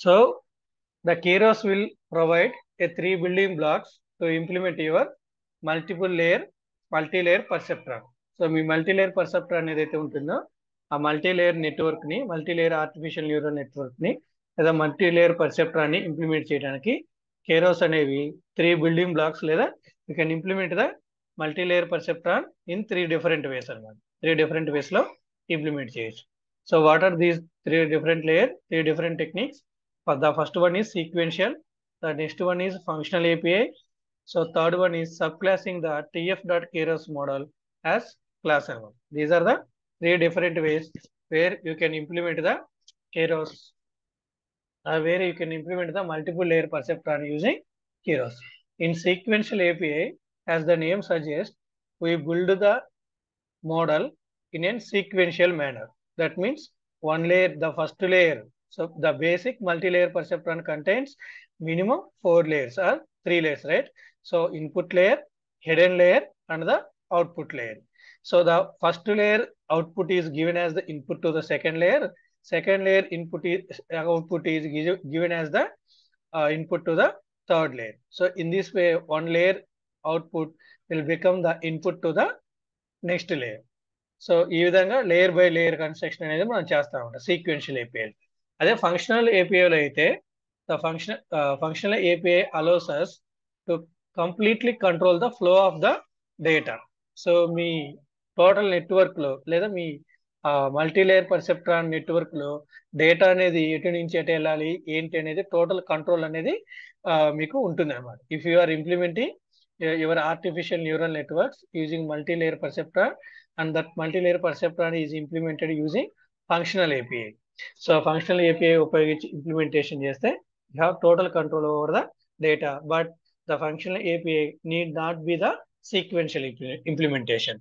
So the Keros will provide a three building blocks to implement your multiple layer, multi-layer perceptron. So మీ multi layer perceptron అనేది అయితే ఉంటుందో ఆ multi layer network ని multi layer artificial neural network ని లేదా multi layer పర్సెప్టర్ ని implement చేయడానికి కేరోస్ అనేవి త్రీ బిల్డింగ్ బ్లాక్స్ లేదా you can implement the multi layer perceptron in three different ways అనమాట త్రీ డిఫరెంట్ వేస్ లో ఇంప్లిమెంట్ చేయొచ్చు so what are these three different layer three different techniques the first one is sequential the next one is functional API so third one is subclassing the TF dot Keras model as class అనమాట these are the three different ways where you can implement the Keras where you can implement the multiple layer perceptron using Keros. In sequential API, as the name suggests, we build the model in a sequential manner. That means one layer, the first layer. So the basic multi-layer perceptron contains minimum four layers or three layers, right? So input layer, hidden layer, and the output layer. So the first layer output is given as the input to the second layer second layer input is output is given as the uh, input to the third layer. So in this way, one layer output will become the input to the next layer. So ఈ విధంగా layer by layer construction అనేది మనం చేస్తా ఉంటాం sequential API అదే functional ఏపీఐలో అయితే the function functional API allows us to completely control the flow of the data so మీ టోటల్ నెట్వర్క్ లో లేదా మీ మల్టీ లేయర్ పర్సెప్ట్రాన్ నెట్వర్క్ లో డేటా అనేది ఎటు నుంచి ఎటు వెళ్ళాలి ఏంటి అనేది టోటల్ కంట్రోల్ అనేది మీకు ఉంటుంది అనమాట if you are implementing your artificial neural networks using multi layer perceptron and that multi layer perceptron is implemented using functional API so functional API ఉపయోగించి ఇంప్లిమెంటేషన్ చేస్తే you have total control over the data but the functional API need not be the sequential implementation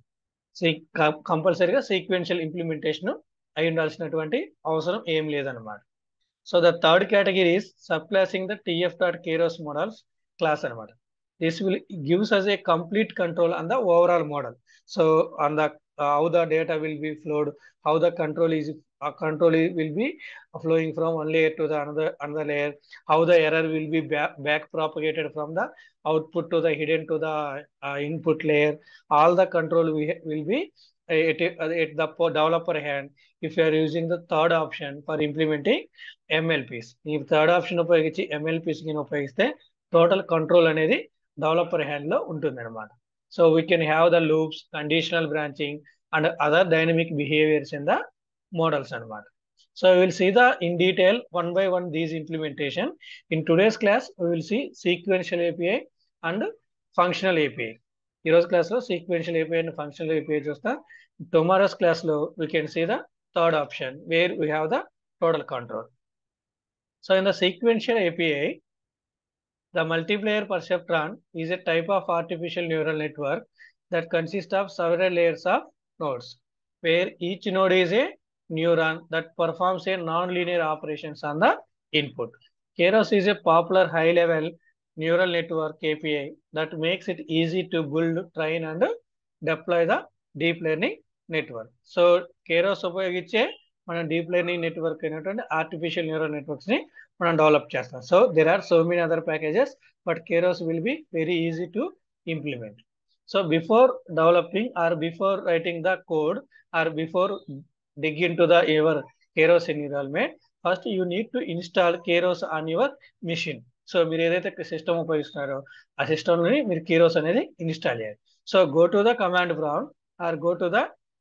కంపల్సరీగా sequential implementation అయి ఉండాల్సినటువంటి అవసరం ఏం లేదనమాట so the third category is subclassing the TF dot Keras models class అనమాట this will gives us a complete control on the overall model so on the how the data will be flowed how the control is control will be flowing from one layer to the another another layer how the error will be back, back propagated from the output to the hidden to the uh, input layer all the control we, will be at, at the developer hand if you are using the third option for implementing MLPs ఈ third option ఉపయోగించి MLPs ఉపయోగిస్తే total control అనేది developer hand లో ఉంటుంది అనమాట so we can have the loops conditional branching and other dynamic behaviours in the models అనమాట so will see the in detail one by one these implementation in today's class will see sequential API and functional API ఈరోజు క్లాస్లో sequential API and functional API చూస్తా tomorrow's క్లాస్లో we can see the third option wear we have the total control so in the sequential API The multiplayer perceptron is a type of artificial neural network that consists of several layers of nodes, where each node is a neuron that performs a non-linear operations on the input. Keros is a popular high-level neural network API that makes it easy to build, train, and deploy the deep learning network. So, Keros ఉపయోగించే మనం deep learning network అయినటువంటి artificial neural networks ని మనం develop చేస్తాం so there are so many other packages but Keras will be very easy to implement so before developing or before writing the code or before dig into the your Keros environment, first you need to install Keros on your machine. సో మీరు ఏదైతే system ఉపయోగిస్తున్నారో ఆ సిస్టమ్ని మీరు కీరోస్ అనేది install చేయాలి so go to the command prompt or go to the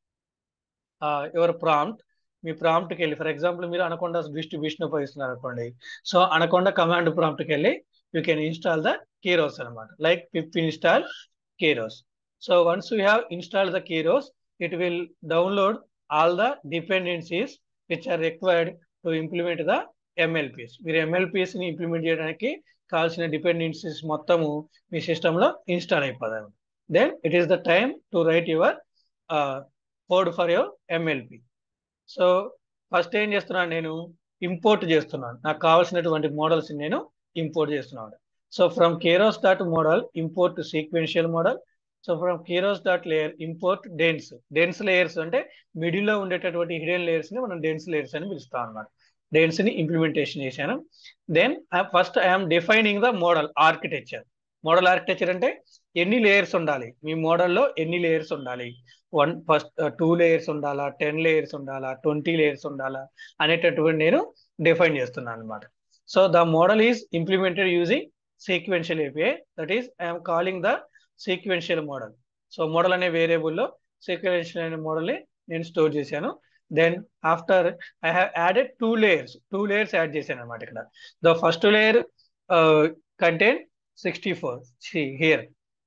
your prompt మీ ప్రాంప్ట్కి వెళ్ళి ఫర్ ఎగ్జాంపుల్ మీరు అనకొండ డిస్ట్రిబ్యూషన్ ఉపయోగిస్తున్నారు అనుకోండి సో అనకొండ కమాండ్ ప్రాంప్ట్కి వెళ్ళి you can install the Keras అనమాట like pip install Keras so once you have install the Keras it will download all the dependencies which are required to implement the MLPs మీరు MLPs ని implement చేయడానికి కావాల్సిన dependencies మొత్తము మీ సిస్టంలో install అయిపోదాం then it is the time to write your code for your MLP so first ఏం చేస్తున్నాను నేను ఇంపోర్ట్ చేస్తున్నాను నాకు కావాల్సినటువంటి మోడల్స్ నేను ఇంపోర్ట్ చేస్తున్నాను so from Keras dot model import sequential model so from Keras dot layer import dense dense layers అంటే middle లో ఉండేటటువంటి హిడెన్ లేయర్స్ ని మనం డెన్స్ లేయర్స్ అని పిలుస్తాం అనమాట డెన్స్ ని ఇంప్లిమెంటేషన్ చేశాను then first I'm defining the model architecture model architecture అంటే ఎన్ని లేయర్స్ ఉండాలి మీ మోడల్లో ఎన్ని లేయర్స్ ఉండాలి వన్ ఫస్ట్ టూ లేయర్స్ ఉండాలా టెన్ లేయర్స్ ఉండాలా ట్వంటీ లేయర్స్ ఉండాలా అనేటటువంటి నేను డిఫైన్ చేస్తున్నాను అనమాట so the model is implemented using sequential API that is I'm calling the sequential model so model అనే వేరియబుల్లో సీక్వెన్షియల్ అనే మోడల్ని నేను స్టోర్ చేశాను then after I have added two layers two layers add చేశాను అనమాట ఇక్కడ the first layer content sixty four here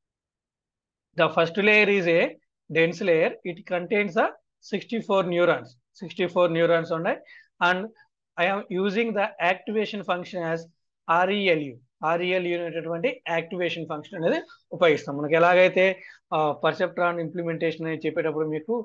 the first layer is a dense layer it contains the sixty four neurons sixty four neurons ఉన్నాయి and I'm using the activation function as ReLU ReLU అనేటటువంటి activation function అనేది ఉపయోగిస్తాం మనకి ఎలాగైతే పర్సెప్ట్రాన్ implementation అని చెప్పేటప్పుడు మీకు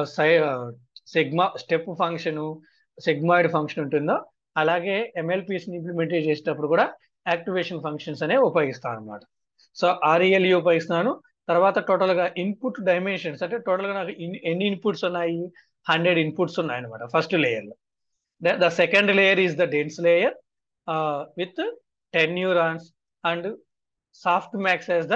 sigma step function sigmoid function ఉంటుందో అలాగే ఎంఎల్పిస్ని ఇంప్లిమెంట్ చేసేటప్పుడు కూడా యాక్టివేషన్ ఫంక్షన్స్ అనేవి ఉపయోగిస్తాను అనమాట సో ఆర్ఈఎల్యు ఉపయోగిస్తున్నాను తర్వాత టోటల్గా ఇన్పుట్ డైమెన్షన్స్ అంటే టోటల్గా నాకు ఎన్ని ఇన్పుట్స్ ఉన్నాయి హండ్రెడ్ ఇన్పుట్స్ ఉన్నాయి అనమాట ఫస్ట్ లేయర్లో the second layer is the dense layer with ten neurons and softmax as the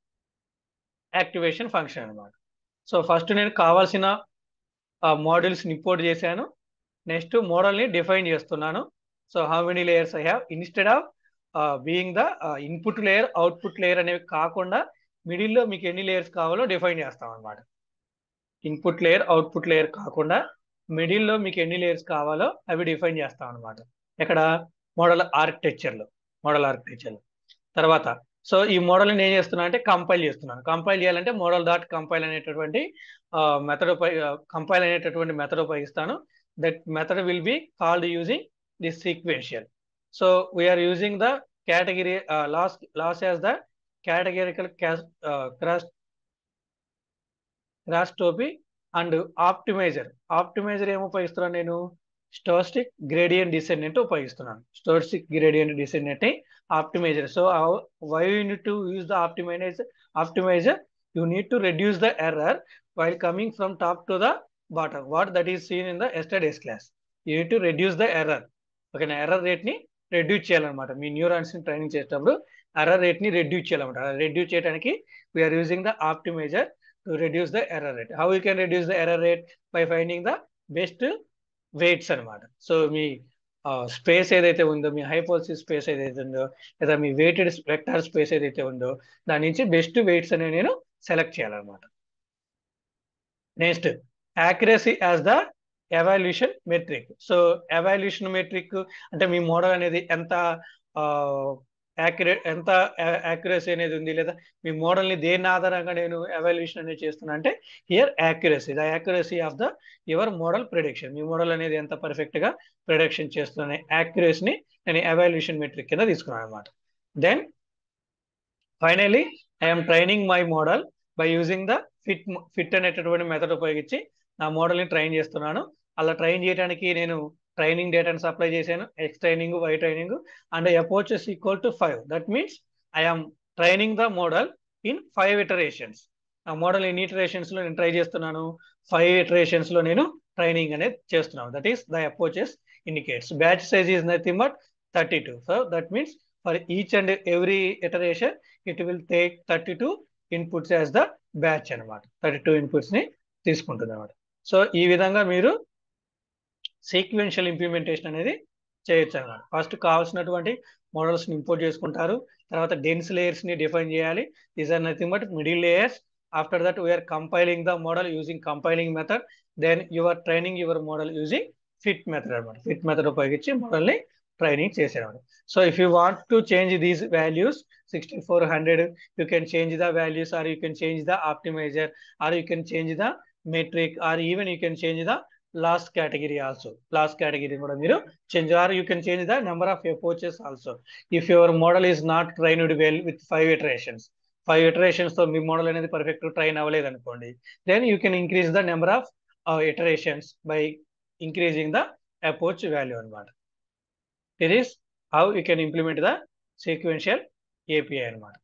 activation function అనమాట సో ఫస్ట్ నేను కావాల్సిన మోడల్స్ని ఇంపోర్ట్ చేశాను నెక్స్ట్ మోడల్ని డిఫైన్ చేస్తున్నాను so how many layers I have instead of being the input layer output layer అనేవి కాకుండా మిడిల్లో మీకు ఎన్ని లేయర్స్ కావాలో డిఫైన్ చేస్తాం అనమాట ఇన్పుట్ లేయర్ అవుట్పుట్ లేయర్ కాకుండా మిడిల్లో మీకు ఎన్ని లేయర్స్ కావాలో అవి డిఫైన్ చేస్తాం అనమాట ఇక్కడ మోడల్ ఆర్కిటెక్చర్లో మోడల్ ఆర్కిటెక్చర్లో తర్వాత సో ఈ మోడల్ నేను ఏం చేస్తున్నా అంటే కంపైల్ చేస్తున్నాను కంపైల్ చేయాలంటే మోడల్ డాట్ కంపైల్ అనేటటువంటి మెథడ్ కంపైల్ అనేటటువంటి మెథడ్ ఉపయోగిస్తాను that method will be called using this sequential so we are using the category loss loss as the categorical cross crossentropy and optimizer optimizer ఏం ఉపయోగిస్తున్నాను నేను stochastic gradient descent ఉపయోగిస్తున్నాను stochastic gradient descent optimizer so why you need to use the optimizer optimizer you need to reduce the error while coming from top to the bottom what that is seen in the yesterday's class you need to reduce the error ఓకేనా error రేట్ని reduce చేయాలన్నమాట మీ న్యూరాన్స్ని training చేసేటప్పుడు error రేట్ని reduce చేయాలన్నమాట reduce చేయడానికి we are using the optimizer to reduce the error rate how you can reduce the error rate by finding the best weights అనమాట సో మీ స్పేస్ ఏదైతే ఉందో మీ హైపోల్సిస్ స్పేస్ ఏదైతే ఉందో లేదా మీ వెయిటెడ్ వెక్టార్ స్పేస్ ఏదైతే ఉందో దాని నుంచి బెస్ట్ వెయిట్స్ అనేవి నేను సెలెక్ట్ చేయాలన్నమాట next accuracy as the evaluation metric so evaluation metric అంటే మీ మోడల్ అనేది ఎంత యాక్యురేట్ ఎంత యాక్యురసీ అనేది ఉంది లేదా మీ మోడల్ని దేని ఆధారంగా నేను ఎవాల్యూషన్ అనేది చేస్తున్నా అంటే here accuracy the accuracy of the your model prediction మీ మోడల్ అనేది ఎంత పర్ఫెక్ట్గా ప్రిడిక్షన్ చేస్తున్న యాక్యురసీని నేను ఎవాల్యూషన్ మెట్రిక్ కింద తీసుకున్నాను అనమాట then finally I'm training my model by using the fit fit అనేటటువంటి మెథడ్ ఉపయోగించి నా మోడల్ని ట్రైన్ చేస్తున్నాను అలా ట్రైన్ చేయడానికి నేను ట్రైనింగ్ డేటాను సప్లై చేశాను X training Y training and epochs equal to five that means I'm training the model in five iterations ఆ మోడల్ ఇన్ ఇటరేషన్స్లో నేను ట్రై చేస్తున్నాను ఫైవ్ ఇటరేషన్స్లో నేను ట్రైనింగ్ అనేది చేస్తున్నాను that is the epochs indicates batch size is nothing but thirty two so that means for each and every iteration it will take thirty two inputs as the batch అనమాట thirty two ఇన్పుట్స్ని తీసుకుంటుంది అనమాట so ఈ విధంగా మీరు sequential implementation అనేది చేయొచ్చు అనమాట ఫస్ట్ కావాల్సినటువంటి మోడల్స్ని ఇంపోర్ట్ చేసుకుంటారు తర్వాత డెన్స్ లేయర్స్ని డిఫైన్ చేయాలి these are nothing but middle layers after that we are compiling the model using compiling method then your training your model using fit method అనమాట ఫిట్ మెథడ్ ఉపయోగించి మోడల్ని ట్రైనింగ్ చేసేవాడు so if you want to change these values sixty four hundred you can change the values or you can change the optimizer or you can change the metric or even you can change the loss category also loss category కూడా మీరు change or you can change the number of epochs also if your model is not trained well with five iterations five iterations తో మీ model అనేది perfect train అవ్వలేదు అనుకోండి then you can increase the number of iterations by increasing the epoch value అనమాట it is how you can implement the sequential API అనమాట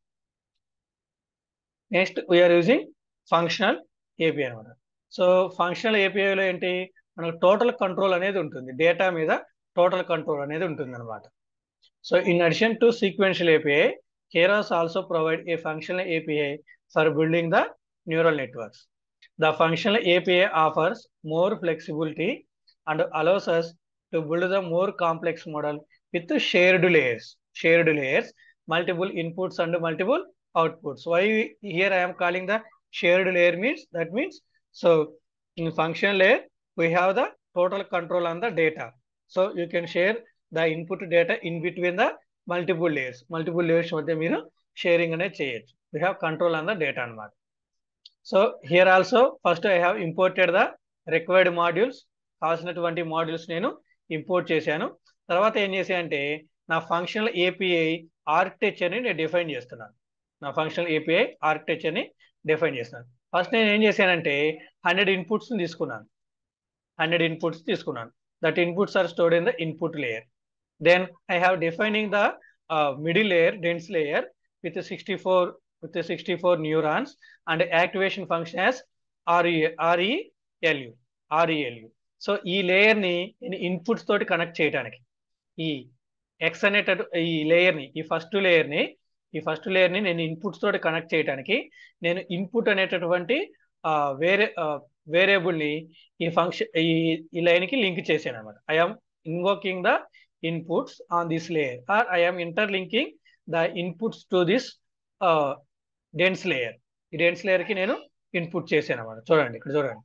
next we are using functional API అనమాట so functional ఏపీఐలో ఏంటి మనకు total control అనేది ఉంటుంది data మీద total control అనేది ఉంటుంది అనమాట so in addition to sequential API Keras also provide a functional API for building the neural networks the functional API offers more flexibility and allows us to build the more complex model with shared layers shared layers multiple inputs and multiple outputs. Why here I am calling the shared layer means that means so in function layer we have the total control on the data. So you can share the input data in between the multiple layers. Multiple layers మధ్య మీరు sharing అనేది చేయొచ్చు. We have control on the data అన్నమాట. So here also first I have imported the required modules కావాల్సినటువంటి modules నేను import చేశాను తర్వాత ఏం చేశానంటే నా ఫంక్షనల్ ఏపీఐ ఆర్కిటెక్చర్ని నేను డిఫైన్ చేస్తున్నాను నా ఫంక్షనల్ ఏపీఐ ఆర్కిటెక్చర్ని డిఫైన్ చేస్తున్నాను ఫస్ట్ నేను ఏం చేశానంటే హండ్రెడ్ ఇన్పుట్స్ని తీసుకున్నాను హండ్రెడ్ ఇన్పుట్స్ తీసుకున్నాను that inputs are stored in the input layer then I have defining the middle layer dense layer with sixty four with sixty four neurons and activation function as ఆర్ఈ ReLU ReLU so ఈ లేయర్ని నేను inputs తోటి connect చేయడానికి ఈ X అనేట ఈ లేయర్ని ఈ ఫస్ట్ లేయర్ని ఈ ఫస్ట్ లేయర్ని నేను ఇన్పుట్స్ తోటి కనెక్ట్ చేయడానికి నేను ఇన్పుట్ అనేటటువంటి వేరే వేరియబుల్ని ఈ ఫంక్షన్ ఈ ఈ లైన్కి లింక్ చేశాను అనమాట I'm invoking the inputs on this layer or I'm interlinking the inputs to this dense layer ఈ డెన్స్ లేయర్కి నేను ఇన్పుట్ చేశాను అనమాట చూడండి ఇక్కడ చూడండి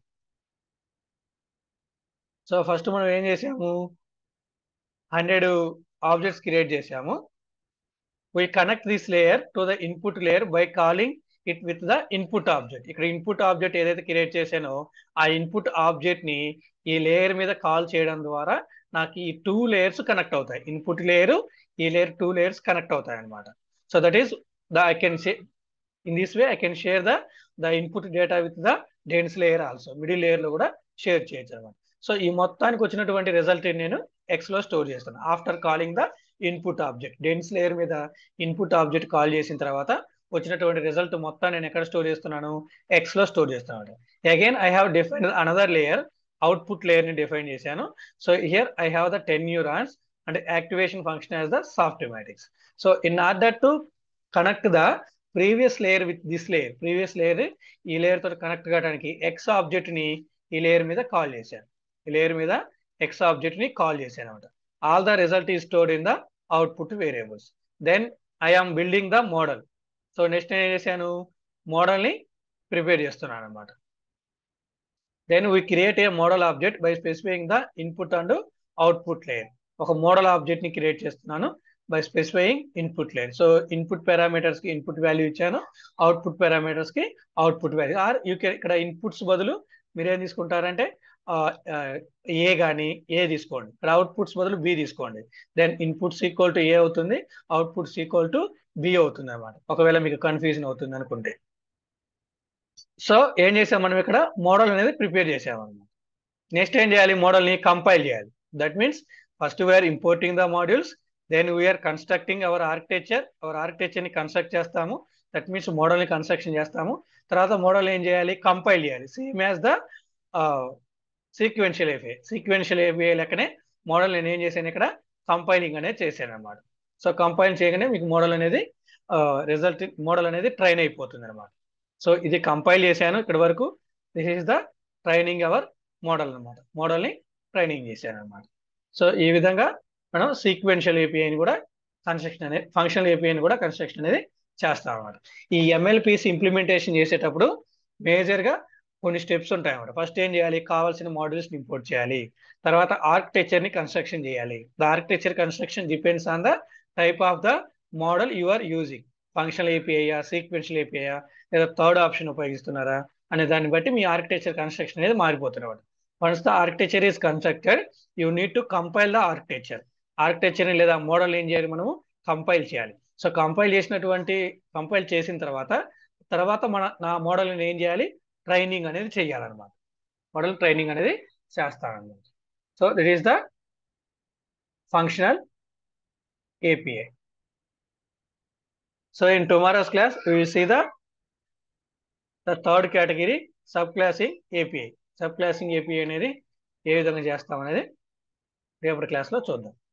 సో ఫస్ట్ మనం ఏం చేసాము హండ్రెడ్ ఆబ్జెక్ట్స్ క్రియేట్ చేసాము we connect this layer to the input layer by calling it with the input object ఇక్కడ ఇన్పుట్ ఆబ్జెక్ట్ ఏదైతే క్రియేట్ చేశానో ఆ ఇన్పుట్ ఆబ్జెక్ట్ ని ఈ లేయర్ మీద కాల్ చేయడం ద్వారా నాకు ఈ టూ లేయర్స్ కనెక్ట్ అవుతాయి ఇన్పుట్ లేయర్ ఈ లేయర్ టూ లేయర్స్ కనెక్ట్ అవుతాయి అనమాట so that is the I can షే in this way I can share the the input data with the dense layer also middle layer లో కూడా share చేయొచ్చు అనమాట so ఈ మొత్తానికి వచ్చినటువంటి రిజల్ట్ నేను ఎక్స్ లో స్టోర్ చేస్తాను after calling the input object dense layer మీద ఇన్పుట్ ఆబ్జెక్ట్ కాల్ చేసిన తర్వాత వచ్చినటువంటి రిజల్ట్ మొత్తం నేను ఎక్కడ స్టోర్ చేస్తున్నాను ఎక్స్ లో స్టోర్ చేస్తున్నాను again I have define another layer output layer ని డిఫైన్ చేశాను so here I have the ten neurons and activation function as the softmax so in order to connect the previous layer with this layer previous layer ఈ layer తో connect కావడానికి X object ని ఈ layer మీద call చేశాను ఈ layer మీద X object ని కాల్ చేశాను అనమాట ఆల్ ద రిజల్ట్ ఈ stored in the output variables then I am building the model so next నేను ఏం చేశాను మోడల్ని ప్రిపేర్ చేస్తున్నాను అనమాట then we create a model object by specifying the input and output layer ఒక మోడల్ ఆబ్జెక్ట్ ని create చేస్తున్నాను by specifying input layer so input parameters కి ఇన్పుట్ వాల్యూ ఇచ్చాను అవుట్పుట్ పారామీటర్స్ కి అవుట్పుట్ వాల్యూ ఆర్ యూ ఇక్కడ inputs బదులు మీరు ఏం తీసుకుంటారంటే ఏ కానీ ఏ తీసుకోండి ఇక్కడ అవుట్పుట్స్ బదులు బి తీసుకోండి then inputs equal to A అవుతుంది అవుట్పుట్స్ ఈక్వల్ టు బి అవుతుంది అనమాట ఒకవేళ మీకు కన్ఫ్యూజన్ అవుతుంది అనుకుంటే సో ఏం చేసాం మనం ఇక్కడ మోడల్ అనేది ప్రిపేర్ చేసామన్నమాట నెక్స్ట్ ఏం చేయాలి మోడల్ని కంపైల్ చేయాలి that means first we are importing the modules then we are constructing our architecture our ఆర్కిటెక్చర్ని కన్స్ట్రక్ట్ చేస్తాము దట్ మీన్స్ మోడల్ని కన్స్ట్రక్షన్ చేస్తాము తర్వాత మోడల్ ఏం చేయాలి కంపైల్ చేయాలి same as the sequential API sequential API లెక్కనే మోడల్ నేను ఏం చేశాను ఇక్కడ కంపైలింగ్ అనేది చేశాను అనమాట సో కంపైల్ చేయగానే మీకు మోడల్ అనేది రిజల్ట్ మోడల్ అనేది ట్రైన్ అయిపోతుంది అనమాట సో ఇది కంపైల్ చేశాను ఇక్కడ వరకు this is the training our model అనమాట మోడల్ని ట్రైనింగ్ చేశాను అనమాట సో ఈ విధంగా మనం సీక్వెన్షియల్ ఏపీఐని కూడా కన్స్ట్రక్షన్ అనేది ఫంక్షనల్ ఏపీఐని కూడా కన్స్ట్రక్షన్ అనేది చేస్తాం అనమాట ఈ ఎంఎల్పిసి ఇంప్లిమెంటేషన్ చేసేటప్పుడు మేజర్గా కొన్ని స్టెప్స్ ఉంటాయి అన్నమాట ఫస్ట్ ఏం చేయాలి కావాల్సిన మాడ్యూల్స్ ఇంపోర్ట్ చేయాలి తర్వాత ఆర్కిటెక్చర్ ని కన్స్ట్రక్షన్ చేయాలి the architecture construction depends on the type of the model you are using functional ఏపీఐయా సీక్వెన్షియల్ ఏపీఐయా లేదా థర్డ్ ఆప్షన్ ఉపయోగిస్తున్నారా అనే దాన్ని బట్టి మీ ఆర్కిటెక్చర్ కన్స్ట్రక్షన్ అనేది మారిపోతున్నమాట once the architecture is constructed you need to compile the architecture architecture లేదా model ఏం చేయాలి మనము కంపైల్ చేయాలి సో కంపైల్ చేసినటువంటి కంపైల్ చేసిన తర్వాత తర్వాత మన నా మోడల్ ఏం చేయాలి ట్రైనింగ్ అనేది చేయాలన్నమాట మోడల్ ట్రైనింగ్ అనేది చేస్తానన్నమాట so that is the functional API so in tomorrow's class we will see the the third category subclassing API subclassing API అనేది ఏ విధంగా చేస్తాం అనేది రేపటి క్లాస్లో చూద్దాం